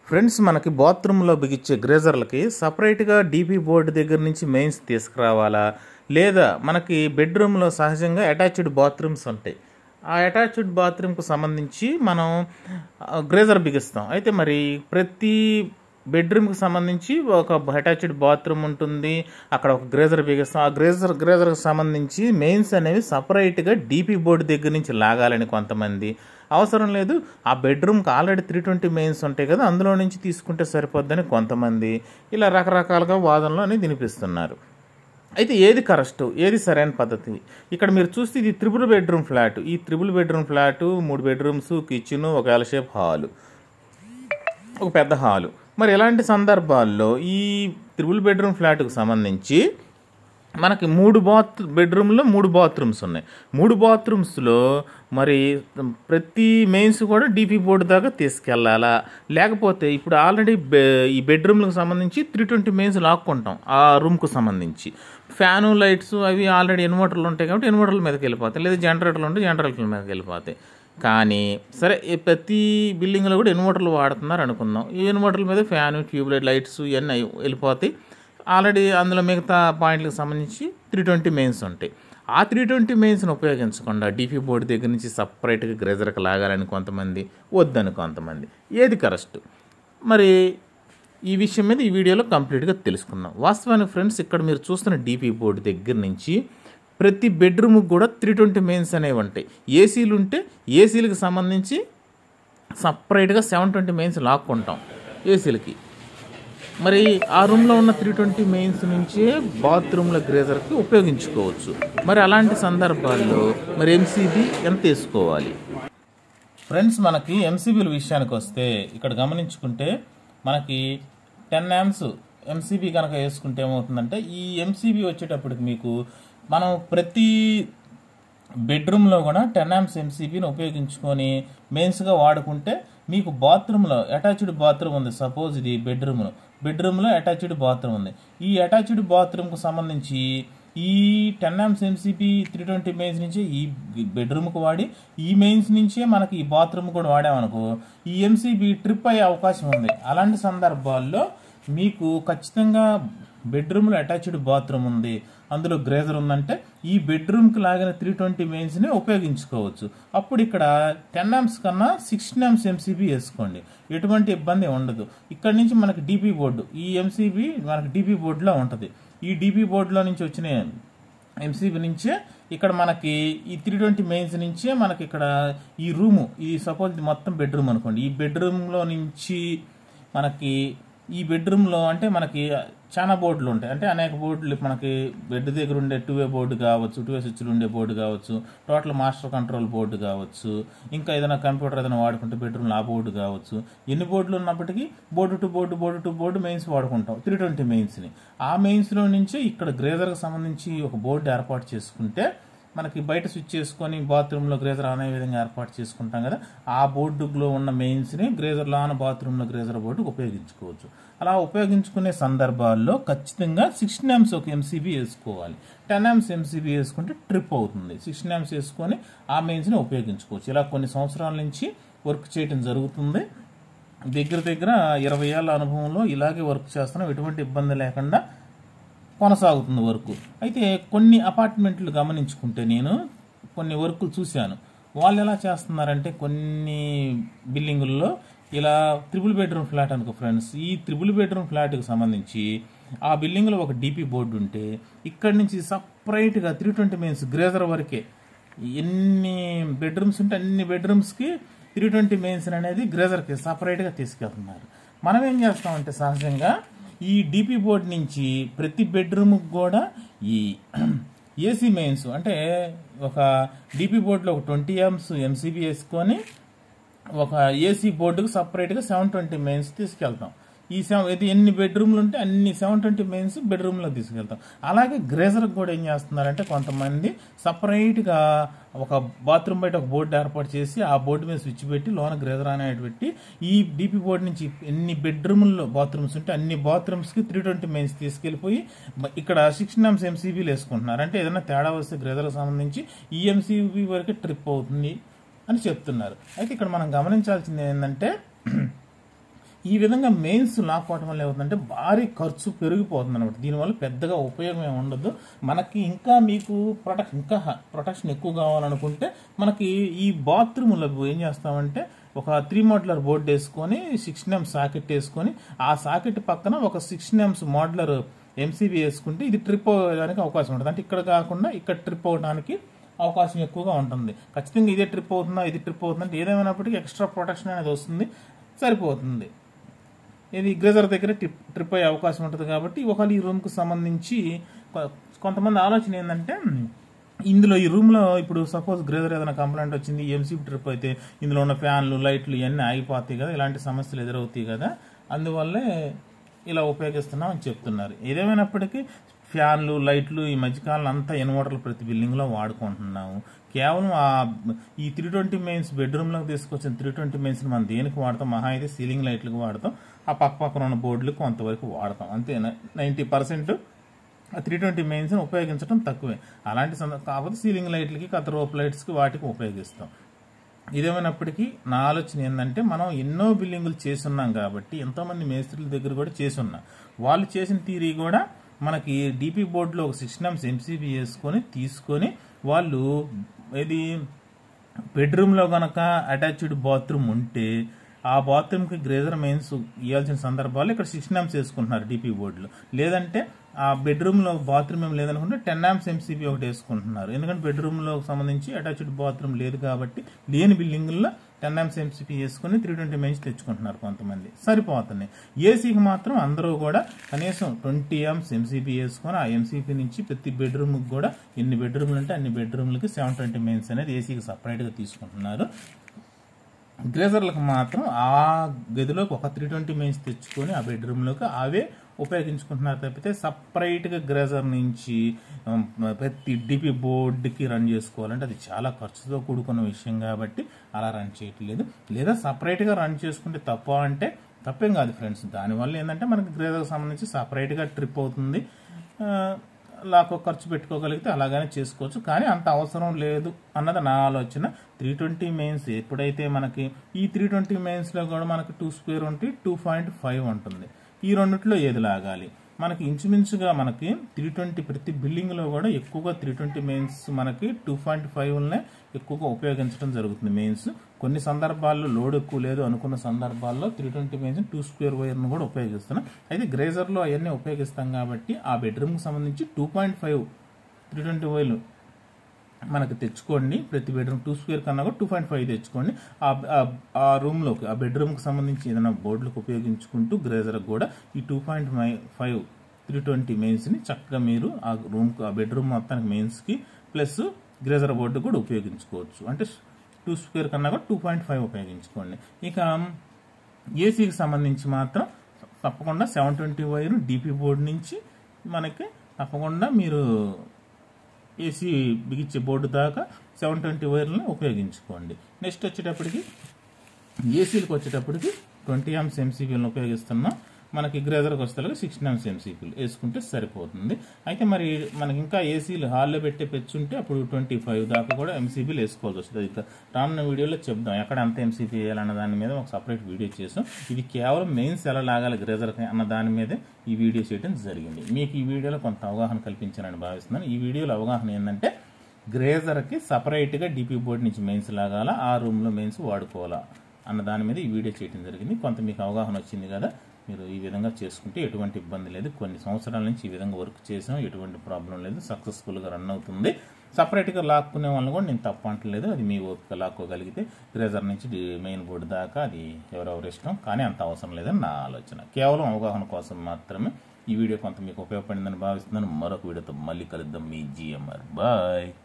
friends మనకి బాత్రూంలో బిగించే గ్రేజర్లకి సపరేట్గా డీపీ బోర్డు దగ్గర నుంచి మెయిన్స్ తీసుకురావాలా లేదా మనకి బెడ్రూమ్లో సహజంగా అటాచ్డ్ బాత్రూమ్స్ ఉంటాయి ఆ అటాచ్డ్ బాత్రూమ్కి సంబంధించి మనం ఆ, గ్రేజర్ బిగిస్తాం అయితే మరి ప్రతి బెడ్రూమ్కి సంబంధించి ఒక అటాచ్డ్ బాత్రూమ్ ఉంటుంది అక్కడ ఒక గ్రేజర్ బిగిస్తాం ఆ గ్రేజర్ గ్రేజర్కి సంబంధించి మెయిన్స్ అనేవి సపరేట్గా డీపీ బోర్డు దగ్గర నుంచి లాగాలని కొంతమంది అవసరం లేదు ఆ బెడ్రూమ్కి ఆల్రెడీ త్రీ ట్వంటీ మెయిన్స్ ఉంటాయి కదా అందులో నుంచి తీసుకుంటే సరిపోద్దని కొంతమంది ఇలా రకరకాలుగా వాదనలు అని వినిపిస్తున్నారు అయితే ఏది కరెక్ట్ ఏది సరైన పద్ధతి ఇక్కడ మీరు చూస్తే ఇది త్రిబుల్ బెడ్రూమ్ ఫ్లాట్ ఈ త్రిబుల్ బెడ్రూమ్ ఫ్లాట్ మూడు బెడ్రూమ్స్ కిచెన్ ఒక ఎల్ షేప్ హాలు ఒక పెద్ద హాలు మరి ఇలాంటి సందర్భాల్లో ఈ త్రిబుల్ బెడ్రూమ్ ఫ్లాట్కు సంబంధించి మనకి మూడు బాత్ బెడ్రూమ్లో మూడు బాత్రూమ్స్ ఉన్నాయి మూడు బాత్రూమ్స్లో మరి ప్రతి మెయిన్స్ కూడా డీపీ బోర్డు దాకా తీసుకెళ్ళాలా లేకపోతే ఇప్పుడు ఆల్రెడీ బె ఈ బెడ్రూమ్లకు సంబంధించి త్రీ ట్వంటీ మెయిన్స్ లాక్కుంటాం ఆ రూమ్కు సంబంధించి ఫ్యాను లైట్స్ అవి ఆల్రెడీ ఇన్వర్టర్లు ఉంటాయి కాబట్టి ఇన్వర్టర్ల మీదకి వెళ్ళిపోతాయి లేదా జనరేటర్లు ఉంటే జనరేటర్ల మీదకి వెళ్ళిపోతాయి కానీ సరే ఈ ప్రతి బిల్డింగ్లో కూడా ఇన్వర్టర్లు వాడుతున్నారు అనుకుందాం ఈ ఇన్వర్టర్ల మీద ఫ్యాను ట్యూబ్లైట్ లైట్స్ ఇవన్నీ వెళ్ళిపోతాయి ఆల్రెడీ అందులో మిగతా పాయింట్లకు సంబంధించి త్రీ ట్వంటీ మెయిన్స్ ఉంటాయి ఆ త్రీ ట్వంటీ మెయిన్స్ని ఉపయోగించకుండా డీపీ బోర్డు దగ్గర నుంచి సపరేట్గా గ్రేజర్కి లాగాలని కొంతమంది వద్దని కొంతమంది ఏది కరెక్ట్ మరి ఈ విషయం మీద ఈ వీడియోలో కంప్లీట్గా తెలుసుకుందాం వాస్తవానికి ఫ్రెండ్స్ ఇక్కడ మీరు చూస్తున్న డీపీ బోర్డు దగ్గర నుంచి ప్రతి బెడ్రూమ్కి కూడా త్రీ ట్వంటీ మెయిన్స్ అనేవి ఉంటాయి ఏసీలు ఉంటే ఏసీలకు సంబంధించి సపరేట్గా సెవెన్ ట్వంటీ మెయిన్స్ లాక్కుంటాం ఏసీలకి మరి ఆ రూమ్లో ఉన్న త్రీ ట్వంటీ మెయిన్స్ నుంచే బాత్రూమ్ల గ్రేజర్కి ఉపయోగించుకోవచ్చు మరి అలాంటి సందర్భాల్లో మరి ఎంసీబీ ఎంత వేసుకోవాలి ఫ్రెండ్స్ మనకి ఎంసీబీల విషయానికి వస్తే ఇక్కడ గమనించుకుంటే మనకి టెన్ యామ్స్ ఎంసీబీ కనుక వేసుకుంటే ఏమవుతుందంటే ఈ ఎంసీబీ వచ్చేటప్పటికి మీకు మనం ప్రతి బెడ్రూమ్లో కూడా టెన్ యామ్స్ ఎంసీబీని ఉపయోగించుకొని మెయిన్స్గా వాడుకుంటే మీకు బాత్రూంలో అటాచ్డ్ బాత్రూమ్ ఉంది సపోజ్ ఇది బెడ్రూమ్లో బెడ్రూమ్లో అటాచ్డ్ బాత్రూమ్ ఉంది ఈ అటాచ్డ్ బాత్రూమ్కు సంబంధించి ఈ ten amps MCB three twenty mains నుంచి ఈ బెడ్రూమ్కి వాడి ఈ మెయిన్స్ నుంచే మనకి ఈ బాత్రూమ్ కూడా వాడామనుకో ఈ ఎంసీబీ ట్రిప్ అయ్యే అవకాశం ఉంది అలాంటి సందర్భాల్లో మీకు ఖచ్చితంగా బెడ్రూమ్లో అటాచ్డ్ బాత్రూమ్ ఉంది అందులో గ్రేజర్ ఉందంటే ఈ బెడ్రూమ్కి లాగిన త్రీ ట్వంటీ మెయిన్స్ని ఉపయోగించుకోవచ్చు అప్పుడు ఇక్కడ టెన్ యామ్స్ కన్నా సిక్స్టీన్ యామ్స్ ఎంసీబీ వేసుకోండి ఎటువంటి ఇబ్బంది ఉండదు ఇక్కడ నుంచి మనకి డీపీ బోర్డు ఈ ఎంసీబీ మనకి డీపీ బోర్డులో ఉంటుంది ఈ డీపీ బోర్డులో నుంచి వచ్చిన ఎంసీబీ నుంచే ఇక్కడ మనకి ఈ త్రీ ట్వంటీ మెయిన్స్ నుంచే మనకి ఇక్కడ ఈ రూము ఈ సపోజ్ ఇది మొత్తం బెడ్రూమ్ అనుకోండి ఈ బెడ్రూమ్లో నుంచి మనకి ఈ బెడ్రూమ్లో అంటే మనకి చాలా బోర్డులు ఉంటాయి అంటే అనేక బోర్డులు మనకి బెడ్ దగ్గర ఉండే టూ వే బోర్డు కావచ్చు టూ వే స్విచ్లు ఉండే బోర్డు కావచ్చు టోటల్ మాస్టర్ కంట్రోల్ బోర్డు కావచ్చు ఇంకా ఏదైనా కంప్యూటర్ ఏదైనా వాడుకుంటే బెడ్రూమ్లో ఆ బోర్డు కావచ్చు ఎన్ని బోర్డులు ఉన్నప్పటికీ board to board board to board mains వాడుకుంటాం త్రీ ట్వంటీ మెయిన్స్ని ఆ మెయిన్స్లో నుంచి ఇక్కడ గ్రేజర్కి సంబంధించి ఒక బోర్డు ఏర్పాటు చేసుకుంటే మనకి బయట స్విచ్ చేసుకొని బాత్రూంలో గ్రేజర్ అనే విధంగా ఏర్పాటు చేసుకుంటాం కదా ఆ బోర్డులో ఉన్న మెయిన్స్ని గ్రేజర్లో ఆన బాత్రూంలో గ్రేజర్ బోర్డు ఉపయోగించుకోవచ్చు అలా ఉపయోగించుకునే సందర్భాల్లో ఖచ్చితంగా సిక్స్టీన్ ఎంస్ ఒక ఎంసీబీ వేసుకోవాలి టెన్ ఎంస్ ఎంసీబీ వేసుకుంటే ట్రిప్ అవుతుంది సిక్స్టీన్ ఎంస్ వేసుకొని ఆ మెయిన్స్ని ఉపయోగించుకోవచ్చు ఇలా కొన్ని సంవత్సరాల నుంచి వర్క్ చేయడం జరుగుతుంది దగ్గర దగ్గర ఇరవై ఏళ్ళ అనుభవంలో ఇలాగే వర్క్ చేస్తున్నాం ఎటువంటి ఇబ్బంది లేకుండా కొనసాగుతుంది వర్క్ అయితే కొన్ని అపార్ట్మెంట్లు గమనించుకుంటే నేను కొన్ని వర్కులు చూశాను వాళ్ళు ఎలా చేస్తున్నారంటే కొన్ని బిల్డింగుల్లో ఇలా త్రిబుల్ బెడ్రూమ్ ఫ్లాట్ అనుకో ఫ్రెండ్స్ ఈ త్రిబుల్ బెడ్రూమ్ ఫ్లాట్కి సంబంధించి ఆ బిల్డింగ్లో ఒక డీపీ బోర్డు ఉంటే ఇక్కడి నుంచి సపరేట్గా త్రీ ట్వంటీ మెయిన్స్ గ్రేజర్ వరకే ఎన్ని బెడ్రూమ్స్ ఉంటే అన్ని బెడ్రూమ్స్కి త్రీ ట్వంటీ మెయిన్స్ అనేది గ్రేజర్కి సపరేట్గా తీసుకెళ్తున్నారు మనం ఏం చేస్తామంటే సహజంగా ఈ డీపీ బోర్డ్ నుంచి ప్రతి బెడ్రూమ్కి కూడా ఈ ఏసీ మెయిన్స్ అంటే ఒక డీపీ బోర్డులో ఒక ట్వంటీ ఎంస్ ఎంసీబీ వేసుకొని ఒక ఏసీ బోర్డుకు సపరేట్గా సెవెన్ ట్వంటీ మెయిన్స్ తీసుకెళ్తాం ఈ సెవెన్ ఇది ఎన్ని బెడ్రూమ్లు ఉంటే అన్ని సెవెన్ ట్వంటీ మెయిన్స్ బెడ్రూమ్లో తీసుకెళ్తాం అలాగే గ్రేజర్కి కూడా ఏం చేస్తున్నారంటే కొంతమంది సపరేట్గా ఒక బాత్రూమ్ బయట ఒక బోర్డు ఏర్పాటు చేసి ఆ బోర్డు మీద స్విచ్ పెట్టి లోన గ్రేజర్ అనేది పెట్టి ఈ డీపీ బోర్డు నుంచి ఎన్ని బెడ్రూమ్లో బాత్రూమ్స్ ఉంటే అన్ని బాత్రూమ్స్కి త్రీ ట్వంటీ మెయిన్స్ తీసుకెళ్ళిపోయి మ- ఇక్కడ సిక్స్టీన్ ఎంస్ ఎంసీబీలు వేసుకుంటున్నారు అంటే ఏదైనా తేడా వస్తే గ్రేజర్కి సంబంధించి ఈ ఎంసీబీ వరకే ట్రిప్ అవుతుంది అని చెప్తున్నారు అయితే ఇక్కడ మనం గమనించాల్సింది ఏంటంటే ఈ విధంగా మెయిన్స్ లాక్ అవటం వల్ల ఏమవుతుందంటే భారీ ఖర్చు పెరిగిపోతుంది అనమాట దీనివల్ల పెద్దగా ఉపయోగం ఏమి ఉండదు మనకి ఇంకా మీకు ప్రొటెక్షన్ ఇంకా ప్రొటెక్షన్ ఎక్కువ కావాలనుకుంటే మనకి ఈ బాత్రూమ్లో ఏం చేస్తామంటే ఒక త్రీ మోడ్లర్ బోర్డు వేసుకొని సిక్స్ ఎం సాకెట్ వేసుకొని ఆ సాకెట్ పక్కన ఒక సిక్స్ ఎంస్ మోడ్లర్ ఎంసీబీ వేసుకుంటే ఇది ట్రిప్ అవ్వడానికి అవకాశం ఉంటుంది అంటే ఇక్కడ కాకుండా ఇక్కడ ట్రిప్ అవ్వడానికి అవకాశం ఎక్కువగా ఉంటుంది ఖచ్చితంగా ఇదే ట్రిప్ అవుతుందా ఇది ట్రిప్ అవుతుందా అంటే ఏదేమైనప్పటికీ ఎక్స్ట్రా ప్రొటెక్షన్ అనేది వస్తుంది సరిపోతుంది ఇది గ్రేజర్ దగ్గర ట్రిప్ ట్రిప్ అయ్యే అవకాశం ఉంటుంది కాబట్టి ఒకవేళ ఈ రూమ్కి సంబంధించి కొ- కొంతమంది ఆలోచన ఏంటంటే ఇందులో ఈ రూమ్లో ఇప్పుడు సపోజ్ గ్రేజర్ ఏదైనా కంప్లైంట్ వచ్చింది ఎంసీ ట్రిప్ అయితే ఇందులో ఉన్న ఫ్యాన్లు లైట్లు ఇవన్నీ ఆగిపోతాయి కదా ఇలాంటి సమస్యలు ఎదురవుతాయి కదా అందువల్లే ఇలా ఉపయోగిస్తున్నాం అని చెప్తున్నారు ఏదేమైనప్పటికీ ఫ్యాన్లు లైట్లు ఈ మధ్యకాలం అంతా ఇన్వర్టర్లు ప్రతి బిల్డింగ్లో వాడుకుంటున్నాము కేవలం ఆ ఈ త్రీ ట్వంటీ మెయిన్స్ బెడ్రూమ్లోకి తీసుకొచ్చిన త్రీ ట్వంటీ మెయిన్స్ని మనం దేనికి వాడతాం మహా అయితే సీలింగ్ లైట్లకు వాడతాం ఆ పక్క పక్కన ఉన్న బోర్డులకు కొంతవరకు వాడతాం అంతే నైంటీ పర్సెంట్ ఆ త్రీ ట్వంటీ మెయిన్స్ని ఉపయోగించడం తక్కువే అలాంటి సంద కాకపోతే సీలింగ్ లైట్లకి కథ రోప్ లైట్స్కి వాటికి ఉపయోగిస్తాం ఇదేమైనప్పటికీ నా ఆలోచన ఏంటంటే మనం ఎన్నో బిల్డింగులు చేసున్నాం కాబట్టి ఎంతోమంది మేస్త్రుల దగ్గర కూడా చేసున్నాం వాళ్ళు చేసిన థీరీ కూడా మనకి డిపి బోర్డులో ఒక సిక్స్ నమ్స్ ఎంసీబీ వేసుకొని తీసుకొని వాళ్ళు ఇది బెడ్రూమ్లో గనక అటాచ్డ్ బాత్రూమ్ ఉంటే ఆ బాత్రూమ్కి గ్రేజర్ మెయిన్స్ ఇవ్వాల్సిన సందర్భాలు ఇక్కడ సిక్స్ నామ్స్ వేసుకుంటున్నారు డిపి బోర్డులో లేదంటే ఆ బెడ్రూమ్లో బాత్రూమ్ ఏం లేదనుకుంటే టెన్ నామ్స్ ఎంసీబీ ఒకటి వేసుకుంటున్నారు ఎందుకంటే బెడ్రూమ్లో సంబంధించి అటాచ్డ్ బాత్రూమ్ లేదు కాబట్టి లేని బిల్డింగుల్లో టెన్ నామ్స్ ఎంసీపీ వేసుకుని త్రీ ట్వంటీ మెయిన్స్ తెచ్చుకుంటున్నారు కొంతమంది సరిపోతున్నాయి ఏసీకి మాత్రం అందరూ కూడా కనీసం ట్వంటీ ఎంస్ ఎంసీపీ వేసుకొని ఆ ఎంసీపీ నుంచి ప్రతి బెడ్రూమ్కి కూడా ఎన్ని బెడ్రూమ్లు ఉంటే అన్ని బెడ్రూమ్లకి సెవెన్ ట్వంటీ మెయిన్స్ అనేది ఏసీకి సపరేట్గా తీసుకుంటున్నారు గ్రేజర్లకు మాత్రం ఆ గదిలోకి ఒక త్రీ ట్వంటీ మెయిన్స్ తెచ్చుకొని ఆ బెడ్రూమ్లోకి అవే ఉపయోగించుకుంటున్నారు తప్పితే సపరేట్గా గ్రేజర్ నుంచి ఉమ్, ప్రతి డిపి బోర్డుకి రన్ చేసుకోవాలంటే అది చాలా ఖర్చుతో కూడుకున్న విషయం కాబట్టి అలా రన్ చేయట్లేదు లేదా సపరేట్గా రన్ చేసుకుంటే తప్ప అంటే తప్పేం కాదు ఫ్రెండ్స్ దానివల్ల ఏంటంటే మనకి గ్రేజర్కి సంబంధించి సపరేట్గా ట్రిప్ అవుతుంది ఆ, లాకో ఖర్చు పెట్టుకోగలిగితే అలాగనే చేసుకోవచ్చు కానీ అంత అవసరం లేదు అన్నది నా ఆలోచన త్రీ ట్వంటీ మెయిన్స్ ఎప్పుడైతే మనకి ఈ త్రీ ట్వంటీ మెయిన్స్లో కూడా మనకి టూ స్క్వేర్ ఉంటే టూ పాయింట్ ఫైవ్ ఉంటుంది ఈ రెండిట్లో ఏది లాగాలి మనకి ఇంచుమించుగా మనకి త్రీ ట్వంటీ ప్రతి బిల్డింగ్లో కూడా ఎక్కువగా త్రీ ట్వంటీ మెయిన్స్ మనకి టూ పాయింట్ ఫైవ్నే ఎక్కువగా ఉపయోగించడం జరుగుతుంది మెయిన్స్ కొన్ని సందర్భాల్లో లోడ్ ఎక్కువ లేదు అనుకున్న సందర్భాల్లో three twenty mains two square వైర్ను కూడా ఉపయోగిస్తున్నాం అయితే గ్రేజర్లో అవన్నీ ఉపయోగిస్తాం కాబట్టి ఆ బెడ్రూమ్కి సంబంధించి two point five three twenty వైర్లు మనకి తెచ్చుకోండి ప్రతి బెడ్రూమ్ టూ స్క్వేర్ కన్నా కూడా టూ పాయింట్ ఫైవ్ తెచ్చుకోండి ఆ ఆ- ఆ రూమ్లోకి ఆ బెడ్రూమ్కి సంబంధించి ఏదైనా బోర్డులకు ఉపయోగించుకుంటూ గ్రేజర్కి కూడా ఈ two point five three twenty మెయిన్స్ని చక్కగా మీరు ఆ రూమ్కి ఆ బెడ్రూమ్ మొత్తానికి మెయిన్స్కి ప్లస్ గ్రేజర్ బోర్డు కూడా ఉపయోగించుకోవచ్చు అంటే టూ స్క్వేర్ కన్నా కూడా టూ పాయింట్ ఫైవ్ ఉపయోగించుకోండి ఇక ఏసీకి సంబంధించి మాత్రం తప్పకుండా seven twenty wire DP board నుంచి మనకి తప్పకుండా మీరు ఏసీ బిగించే బోర్డు దాకా సెవెన్ ట్వంటీ వైర్లను ఉపయోగించుకోండి నెక్స్ట్ వచ్చేటప్పటికి ఏసీలకు వచ్చేటప్పటికి ట్వంటీ ఎంస్ ఎంసీపీలను ఉపయోగిస్తున్నాం మనకి గ్రేజర్కి వస్తే సిక్స్టీన్ ఎంస్ ఎంసీపీలు వేసుకుంటే సరిపోతుంది అయితే మరి మనకి ఇంకా ఏసీలు హాల్లో పెట్టే పెచ్చుంటే అప్పుడు ట్వంటీ ఫైవ్ దాకా కూడా ఎంసీపీలు వేసుకోవాల్సి వస్తుంది ఇక రానున్న వీడియోలో చెప్దాం ఎక్కడ ఎంత ఎంసీపీ వేయాలన్న దాని మీద ఒక సపరేట్ వీడియో చేసాం ఇది కేవలం మెయిన్స్ ఎలా లాగాలి గ్రేజర్కి అన్న దాని మీదే ఈ వీడియో చేయడం జరిగింది మీకు ఈ వీడియోలో కొంత అవగాహన కల్పించాలని భావిస్తున్నాను ఈ వీడియోలో అవగాహన ఏంటంటే గ్రేజర్కి సపరేట్గా డిపి బోర్డు నుంచి మెయిన్స్ లాగాల ఆ రూమ్లో మెయిన్స్ వాడుకోవాలా అన్న దాని మీద ఈ వీడియో చేయడం జరిగింది కొంత మీకు అవగాహన వచ్చింది కదా మీరు ఈ విధంగా చేసుకుంటే ఎటువంటి ఇబ్బంది లేదు కొన్ని సంవత్సరాల నుంచి ఈ విధంగా వర్క్ చేసాం ఎటువంటి ప్రాబ్లం లేదు సక్సెస్ఫుల్గా రన్ అవుతుంది సపరేట్గా లాక్కునే వాళ్ళని కూడా నేను తప్పు అంటలేదు అది మీ ఓపిక లాక్కోగలిగితే గ్రేజర్ నుంచి డి- మెయిన్ బోర్డు దాకా అది ఎవరెవరి ఇష్టం కానీ అంత అవసరం లేదని నా ఆలోచన కేవలం అవగాహన కోసం మాత్రమే ఈ వీడియో కొంత మీకు ఉపయోగపడిందని భావిస్తున్నాను మరొక వీడియోతో మళ్ళీ కలుద్దాం మీ జిఎంఆర్ బాయ్